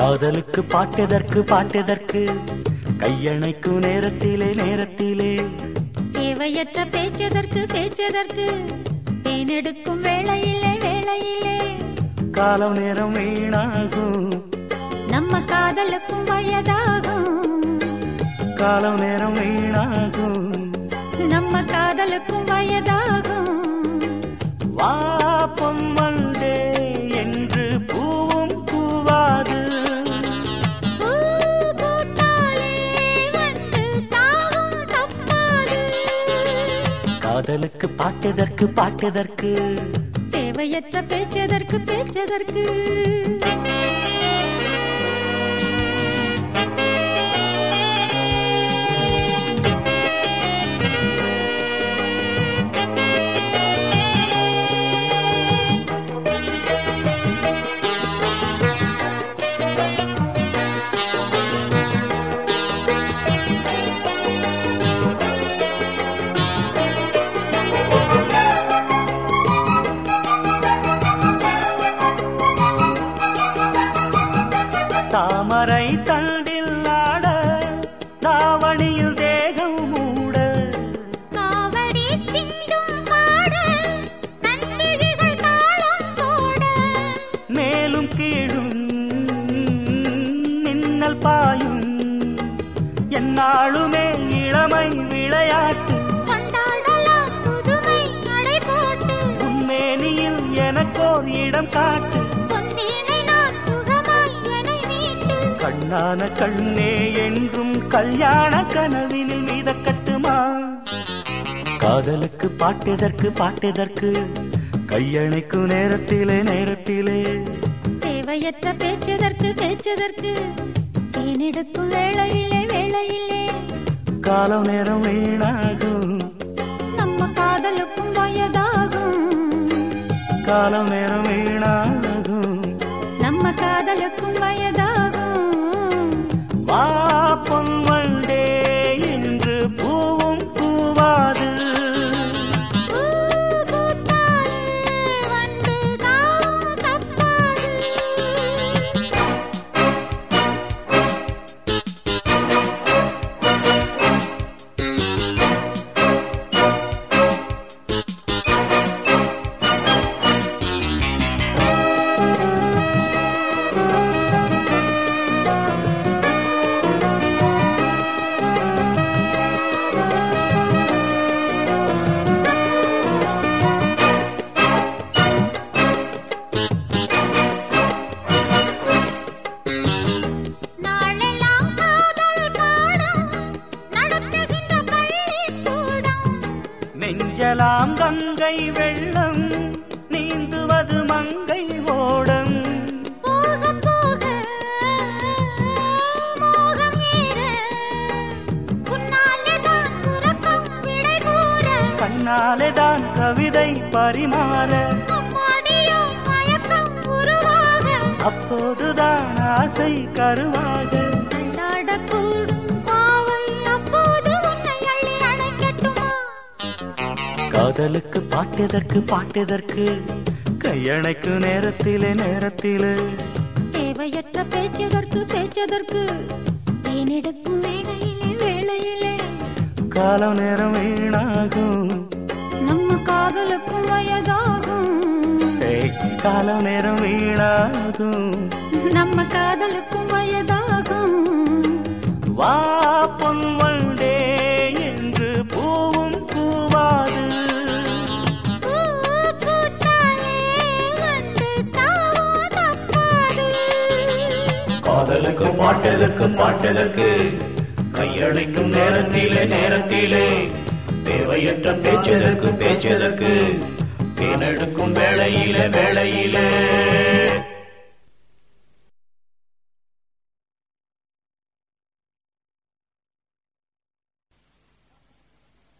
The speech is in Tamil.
காதலுக்கு பாட்டெதற்கு பாட்டெதற்கு கையணைக்கும் நேரத்திலே நேரத்திலே தேவையற்ற பேச்சதற்கு பேச்சதற்கு தேனெடுக்கும் வேளையிலே வேளையிலே காலம் நேரம் வீணாகும் நம்ம காதலுக்கும் வயதாகும் காலம் நேரம் வீணாகும் நம்ம காதலுக்கும் வயதாகும் வா பொம்மந்தே என்று பூவும் பூவாது பூ பூத்தாலே வந்து தாவும் தப்பாது காதலுக்கு பாட்டெதற்கு பாட்டெதற்கு தேவையற்ற பேச்சதற்கு பேச்சதற்கு தாமரை தண்டில் ஆட தாவணியில் தேகம் மூட காவடி சிந்தும் பாட நன்மிழிகள் தாளம் போட மேலும் கீழும் மின்னல் பாயும் என்னாளுமே இளமை விளையாட்டு கொண்டாடலாம் புதுமை நடை போட்டு உன்மேனியில் எனக்கோர் இடம் காட்டு பொன்னீனை நான் சுகமாய் என்னை மீட்டு கண்ணான கண்ணே என்றும் கல்யாண கனவினில் மீதக்கட்டுமா காதலுக்கு பாட்டெதற்கு பாட்டெதற்கு கையணைக்கும் நேரத்திலே நேரத்திலே தேவையற்ற பேச்சதற்கு பேச்சதற்கு தேனெடுக்கும் வேளையிலே வேளையிலே காலம் நேரம் வீணாகும் நம்ம காதலுக்கும் வயதாகும் காலம் நேரம் வீணாகும் நம்ம காதலுக்கும் வயதாகும் வா பொன்வண்டே என்று பூவும் பூவாது பூ பூத்தாலே வந்து தாவும் தப்பாது நாளெல்லாம் காதல் பாடம் நடத்துகின்ற பள்ளிக்கூடம் நெஞ்சலாம் கங்கை வெள்ளம் நீந்துவது மங்கை ஓடம் போக போக மோகம் ஏற உன்னாலே தான் உறக்கம் விடை கூற கண்ணாலே தான் கவிதை பரிமாற அம்மாடியோ மயக்கம் உருவாக அப்போதுதான் ஆசை கருவாக அல்லாடக்கூடும் பாவை அப்போது உன்னை அள்ளி அணைக்கட்டுமா காதலுக்கு பாட்டெதற்கு பாட்டெதற்கு கையணைக்கு நேரத்திலே நேரத்திலே தேவையற்ற பேச்சதற்கு பேச்சதற்கு தேனெடுக்கும் வேளையிலே வேளையிலே காலம் நேரம் வீணாகும் நம்ம காதலுக்கும் வயதாகும் ஏய், காலம் நேரம் வீணாகும் நம்ம காதலுக்கும் வயதாகும் வா பொன்வண்டே என்று பூவும் பூவாது பூ பூத்தாலே வந்து தாவும் தப்பாது காதலுக்கு பாட்டதற்கு பாட்டதற்கு கையடைக்கும் நேரத்திலே நேரத்திலே தேவையற்ற பேச்சதற்கு பேச்சதற்கு தேனெடுக்கும் வேளையிலே வேளையிலே